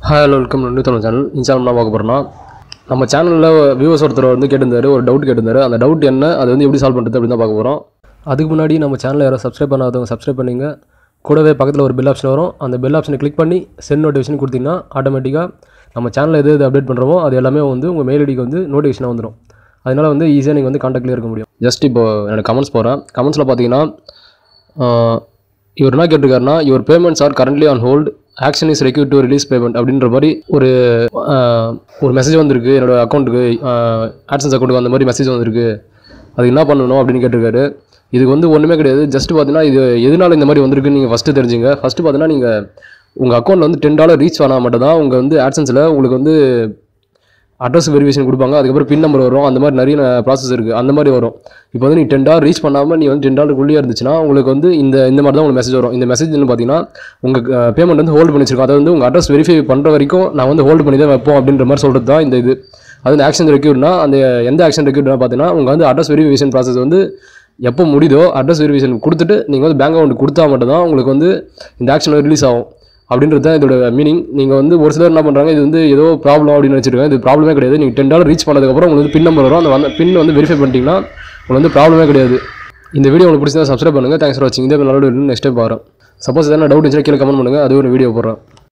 hi hello welcome new Tamil channel இந்த channel என்ன பார்க்க போகிறோம்னா நம்ம சேனலில் வியூவர்ஸ் ஒருத்தர் வந்து கேட்டிருந்தாரு ஒரு டவுட் கேட்டிருந்தாரு அந்த டவுட் என்ன அது வந்து எப்படி சால்வ் பண்ணுறது அப்படின்னு தான் பார்க்க போகிறோம் அதுக்கு முன்னாடி நம்ம சேனலை யாரும் சப்ஸ்கிரைப் பண்ணாதவங்க சப்ஸ்கிரைப் பண்ணிங்க கூடவே பக்கத்தில் ஒரு பெல் ஆப்ஷன் வரும் அந்த பெல் ஆப்ஷனை கிளிக் பண்ணி சென்ட் நோட்டிஃபிகேஷன் கொடுத்தீங்கன்னா ஆட்டோமேட்டிக்காக நம்ம சேனலில் எது எது அப்டேட் பண்ணுறோமோ அது எல்லாமே வந்து உங்கள் மெயில் ஐடிக்கு வந்து நோட்டிஃபிகேஷனாக வந்துடும் அதனால் வந்து ஈஸியாக நீங்கள் வந்து காண்டாக்ட்லேயே இருக்க முடியும் ஜஸ்ட் இப்போ என்னோட கமெண்ட்ஸ் போகிறேன் கமெண்ட்ஸில் பார்த்தீங்கன்னா ஆஹ், இவர் என்ன கேட்டிருக்காருன்னா your payments are currently on hold action is required to release payment அப்படின்ற மாதிரி ஒரு ஆஹ், ஒரு மெசேஜ் வந்திருக்கு என்னோட அக்கௌண்ட்டுக்கு ஆட்சன்ஸ் அக்கௌண்ட்டுக்கு அந்த மாதிரி மெசேஜ் வந்திருக்கு அது என்ன பண்ணணும் அப்படின்னு கேட்டிருக்காரு இதுக்கு வந்து ஒன்றுமே கிடையாது ஜஸ்ட் பார்த்தீங்கன்னா இது எதனால இந்த மாதிரி வந்திருக்குன்னு நீங்கள் ஃபஸ்ட்டு தெரிஞ்சுங்க ஃபஸ்ட்டு பார்த்தீங்கன்னா நீங்கள் உங்கள் அக்கௌண்ட்டில் வந்து டென் டாலர் ரீச் ஆனால் மட்டும் தான் உங்கள் வந்து ஆட்சன்ஸில் உங்களுக்கு வந்து அட்ரஸ் வெரிஃபிகேஷன் கொடுப்பாங்க அதுக்கப்புறம் பின் நம்பர் வரும் அந்த மாதிரி நிறைய ப்ராசஸ் இருக்குது அந்த மாதிரி வரும் இப்போ வந்து நீ டென் டாலர் ரீச் பண்ணாமல் நீ வந்து டென் டாலருக்குள்ளேயே இருந்துச்சுன்னா உங்களுக்கு வந்து இந்த இந்த மாதிரி தான் உங்களுக்கு மெசேஜ் வரும் இந்த மெசேஜ் பார்த்தீங்கன்னா உங்கள் பேமெண்ட் வந்து ஹோல்ட் பண்ணி வச்சிருக்கோம் அதாவது வந்து உங்கள் அட்ரஸ் வெரிஃபை பண்ணுற வரைக்கும் நான் வந்து ஹோல்ட் பண்ணி தான் வைப்போம் அப்படின்ற மாதிரி சொல்கிறது தான் இந்த இது அது வந்து ஆக்ஷன் ரெக்யூர்னா அந்த எந்த ஆக்ஷன் ரெக்யூர்னா பார்த்தீங்கன்னா உங்கள் வந்து அட்ரஸ் வெரிஃபிகேஷன் ப்ராசஸ் வந்து எப்போ முடியுதோ அட்ரஸ் வெரிஃபிகேஷன் கொடுத்துட்டு நீங்கள் வந்து பேங்க் அக்கௌண்ட் கொடுத்தா மட்டும் தான் உங்களுக்கு வந்து இந்த ஆக்ஷன் ரிலீஸ் ஆகும் அப்படின்றது தான் இதோட மீனிங் நீங்கள் வந்து ஒரு சிலர் என்ன பண்ணுறாங்க இது வந்து ஏதோ ப்ராப்ளம் அப்படின்னு நினச்சிருக்காங்க இது ப்ராப்ளமே கிடையாது நீங்கள் டென் டாலர் ரீச் பண்ணதுக்கப்புறம் உங்களுக்கு பின் நம்பர் வரும் அந்த வந்து பின் வந்து வெரிஃபை பண்ணிட்டீங்கன்னா உங்களுக்கு வந்து ப்ராப்ளமே கிடையாது இந்த வீடியோ உங்களுக்கு பிடிச்சதா சப்ஸ்கிரைப் பண்ணுங்கள் தேங்க்ஸ் ஃபார் வாட்சிங் இதே நல்ல நெக்ஸ்ட் டைம் பார்க்குறேன் சப்போஸ் எதனா டவுட் இருந்துச்சுன்னா கீழே கமெண்ட் பண்ணுங்கள் அது ஒரு வீடியோ போடுறேன்